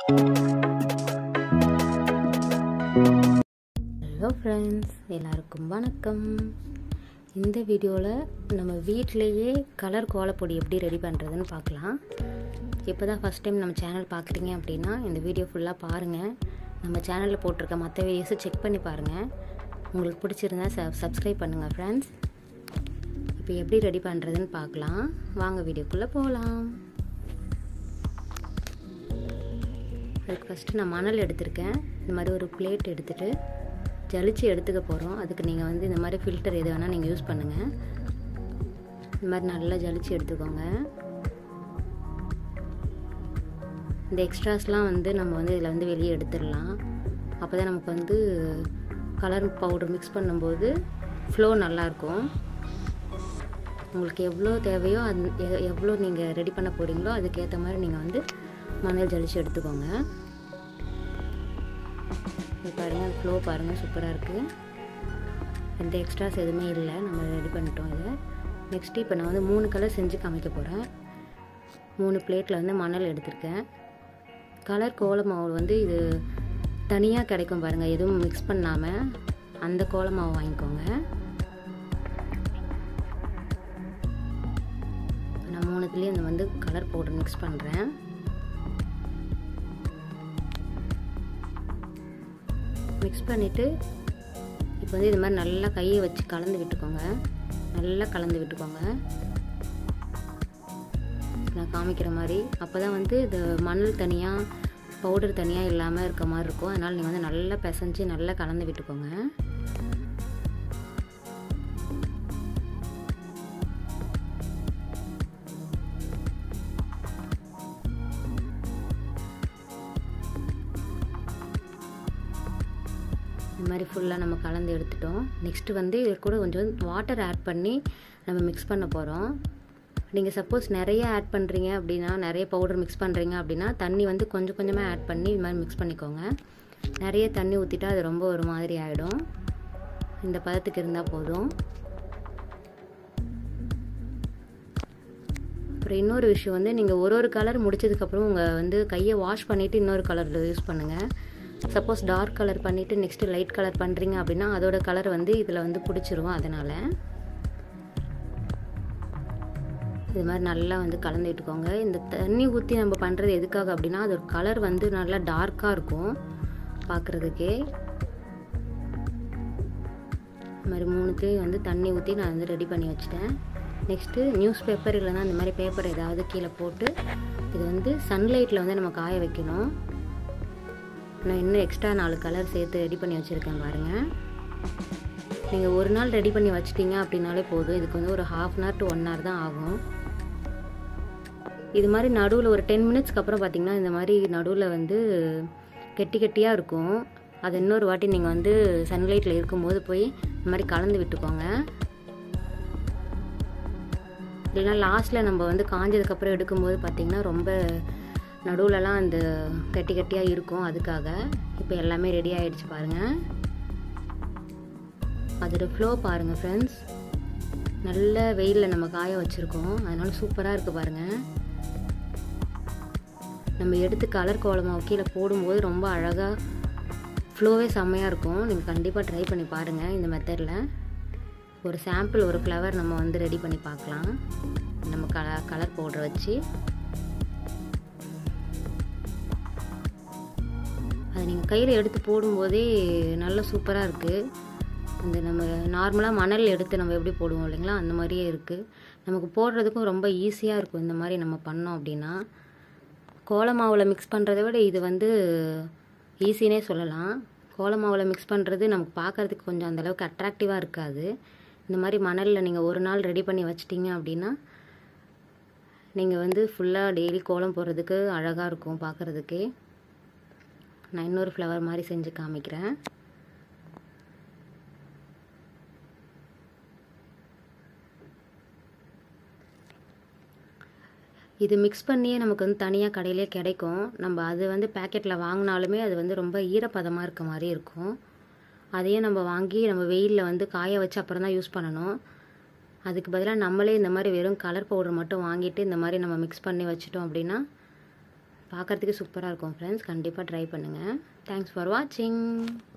hello friends எல்லாருக்கும் வணக்கம் இந்த வீடியோவில் நம்ம வீட்டிலேயே கலர் கோலப்பொடி எப்படி ரெடி பண்ணுறதுன்னு பார்க்கலாம் இப்போ தான் ஃபஸ்ட் டைம் நம்ம சேனல் பார்க்குறீங்க அப்படின்னா இந்த வீடியோ ஃபுல்லாக பாருங்கள் நம்ம சேனலில் போட்டிருக்க மற்ற வீடியோஸை செக் பண்ணி பாருங்கள் உங்களுக்கு பிடிச்சிருந்தா சப் சப்ஸ்கிரைப் பண்ணுங்கள் ஃப்ரெண்ட்ஸ் இப்போ எப்படி ரெடி பண்ணுறதுன்னு பார்க்கலாம் வாங்க வீடியோக்குள்ளே போகலாம் அதுக்கு ஃபஸ்ட்டு நான் மணல் எடுத்திருக்கேன் இந்த மாதிரி ஒரு பிளேட் எடுத்துகிட்டு ஜலிச்சு எடுத்துக்க போகிறோம் அதுக்கு நீங்கள் வந்து இந்த மாதிரி ஃபில்டர் எது வேணால் நீங்கள் யூஸ் பண்ணுங்கள் இந்த மாதிரி நல்லா ஜலிச்சு எடுத்துக்கோங்க இந்த எக்ஸ்ட்ராஸ்லாம் வந்து நம்ம வந்து இதில் வந்து வெளியே எடுத்துடலாம் அப்போ தான் நமக்கு வந்து கலர் பவுடர் மிக்ஸ் பண்ணும்போது ஃப்ளோ நல்லாயிருக்கும் உங்களுக்கு எவ்வளோ தேவையோ அது எவ்வளோ நீங்கள் ரெடி பண்ண போகிறீங்களோ அதுக்கேற்ற மாதிரி நீங்கள் வந்து மணல் ஜலிச்சு எடுத்துக்கோங்க இது பாருங்கள் ஃப்ளோ பாருங்கள் சூப்பராக இருக்குது எந்த எக்ஸ்ட்ராஸ் எதுவுமே இல்லை நம்ம ரெடி பண்ணிட்டோம் இதை நெக்ஸ்ட்டு இப்போ நான் வந்து மூணு கலர் செஞ்சு காமிக்க போகிறேன் மூணு பிளேட்டில் வந்து மணல் எடுத்திருக்கேன் கலர் கோல மாவு வந்து இது தனியாக கிடைக்கும் பாருங்கள் எதுவும் மிக்ஸ் பண்ணாமல் அந்த கோல மாவு வாங்கிக்கோங்க நான் மூணுத்துலேயும் இந்த வந்து கலர் பவுடர் மிக்ஸ் பண்ணுறேன் மிக்ஸ் பண்ணிவிட்டு இப்போ வந்து இது மாதிரி நல்லா கையை வச்சு கலந்து விட்டுக்கோங்க நல்லா கலந்து விட்டுக்கோங்க நான் காமிக்கிற மாதிரி அப்போ தான் வந்து இது மணல் தனியாக பவுடர் தனியாக இல்லாமல் இருக்க மாதிரி இருக்கும் அதனால் நீங்கள் வந்து நல்லா பிசைஞ்சு நல்லா கலந்து விட்டுக்கோங்க இந்த மாதிரி ஃபுல்லாக நம்ம கலந்து எடுத்துட்டோம் நெக்ஸ்ட்டு வந்து இது கூட கொஞ்சம் வாட்டர் ஆட் பண்ணி நம்ம மிக்ஸ் பண்ண போகிறோம் நீங்கள் சப்போஸ் நிறைய ஆட் பண்ணுறீங்க அப்படின்னா நிறைய பவுடர் மிக்ஸ் பண்ணுறீங்க அப்படின்னா தண்ணி வந்து கொஞ்சம் கொஞ்சமாக ஆட் பண்ணி இது மாதிரி மிக்ஸ் பண்ணிக்கோங்க நிறைய தண்ணி ஊற்றிட்டா அது ரொம்ப ஒரு மாதிரி ஆகிடும் இந்த பதத்துக்கு இருந்தால் போதும் அப்புறம் இன்னொரு விஷயம் வந்து நீங்கள் ஒரு ஒரு கலர் முடிச்சதுக்கப்புறம் உங்கள் வந்து கையை வாஷ் பண்ணிவிட்டு இன்னொரு கலரில் யூஸ் பண்ணுங்கள் சப்போஸ் டார்க் கலர் பண்ணிவிட்டு நெக்ஸ்ட்டு லைட் கலர் பண்ணுறீங்க அப்படின்னா அதோட கலர் வந்து இதில் வந்து பிடிச்சிரும் அதனால் இது மாதிரி நல்லா வந்து கலந்து விட்டுக்கோங்க இந்த தண்ணி ஊற்றி நம்ம பண்ணுறது எதுக்காக அப்படின்னா அதோட கலர் வந்து நல்லா டார்க்காக இருக்கும் பார்க்குறதுக்கே இது மாதிரி மூணுத்தையும் வந்து தண்ணி ஊற்றி நான் வந்து ரெடி பண்ணி வச்சுட்டேன் நெக்ஸ்ட்டு நியூஸ் பேப்பர் இல்லைன்னா இந்த மாதிரி பேப்பர் ஏதாவது கீழே போட்டு இது வந்து சன்லைட்டில் வந்து நம்ம காய வைக்கணும் நான் இன்னும் எக்ஸ்ட்ரா நாலு கலர் சேர்த்து ரெடி பண்ணி வச்சுருக்கேன் பாருங்கள் நீங்கள் ஒரு நாள் ரெடி பண்ணி வச்சிட்டிங்க அப்படின்னாலே போதும் இதுக்கு வந்து ஒரு half an hour to one hour தான் ஆகும் இது மாதிரி நடுவில் ஒரு டென் மினிட்ஸ்க்கு அப்புறம் பார்த்திங்கன்னா இந்த மாதிரி நடுவில் வந்து கெட்டி கெட்டியாக இருக்கும் அது இன்னொரு வாட்டி நீங்கள் வந்து சன்லைட்டில் இருக்கும்போது போய் இந்த மாதிரி கலந்து விட்டுக்கோங்க இல்லைன்னா லாஸ்ட்டில் நம்ம வந்து காஞ்சதுக்கப்புறம் எடுக்கும்போது பார்த்திங்கன்னா ரொம்ப நடுவுலலாம் அந்த கட்டி கட்டியாக இருக்கும் அதுக்காக இப்போ எல்லாமே ரெடி ஆகிடுச்சு பாருங்கள் அதோட ஃப்ளோ பாருங்கள் ஃப்ரெண்ட்ஸ் நல்ல வெயிலில் நம்ம காய வச்சுருக்கோம் அதனால சூப்பராக இருக்குது பாருங்கள் நம்ம எடுத்து கலர் கோலமாக கீழே போடும்போது ரொம்ப அழகாக ஃப்ளோவே செம்மையாக இருக்கும் நீங்கள் கண்டிப்பாக ட்ரை பண்ணி பாருங்கள் இந்த மெத்தடில் ஒரு சாம்பிள் ஒரு ஃப்ளவர் நம்ம வந்து ரெடி பண்ணி பார்க்கலாம் நம்ம கலர் கலர் பவுடர் வச்சு அதை நீங்கள் கையில் எடுத்து போடும்போதே நல்ல சூப்பராக இருக்குது அந்த நம்ம நார்மலாக மணல் எடுத்து நம்ம எப்படி போடுவோம் இல்லைங்களா அந்த மாதிரியே இருக்குது நமக்கு போடுறதுக்கும் ரொம்ப ஈஸியாக இருக்கும் இந்த மாதிரி நம்ம பண்ணோம் அப்படின்னா கோல மாவில் மிக்ஸ் பண்ணுறதை விட இது வந்து ஈஸினே சொல்லலாம் கோல மாவில் மிக்ஸ் பண்ணுறது நமக்கு பார்க்குறதுக்கு கொஞ்சம் அந்தளவுக்கு அட்ராக்டிவாக இருக்காது இந்த மாதிரி மணலில் நீங்கள் ஒரு நாள் ரெடி பண்ணி வச்சிட்டிங்க அப்படின்னா நீங்கள் வந்து ஃபுல்லாக டெய்லி கோலம் போடுறதுக்கு அழகாக இருக்கும் பார்க்குறதுக்கே நான் இன்னொரு ஃப்ளவர் மாதிரி செஞ்சு காமிக்கிறேன் இது மிக்ஸ் பண்ணியே நமக்கு வந்து தனியாக கடையிலே கிடைக்கும் நம்ம அது வந்து பேக்கெட்டில் வாங்கினாலுமே அது வந்து ரொம்ப ஈரப்பதமாக இருக்க மாதிரி இருக்கும் அதையே நம்ம வாங்கி நம்ம வெயிலில் வந்து காய வச்சு அப்புறம் தான் யூஸ் பண்ணணும் அதுக்கு பதிலாக நம்மளே இந்த மாதிரி வெறும் கலர் பவுடர் மட்டும் வாங்கிட்டு இந்த மாதிரி நம்ம மிக்ஸ் பண்ணி வச்சிட்டோம் அப்படின்னா பார்க்குறதுக்கு சூப்பராக இருக்கும் ஃப்ரெண்ட்ஸ் கண்டிப்பாக ட்ரை பண்ணுங்கள் தேங்க்ஸ் ஃபார் வாட்சிங்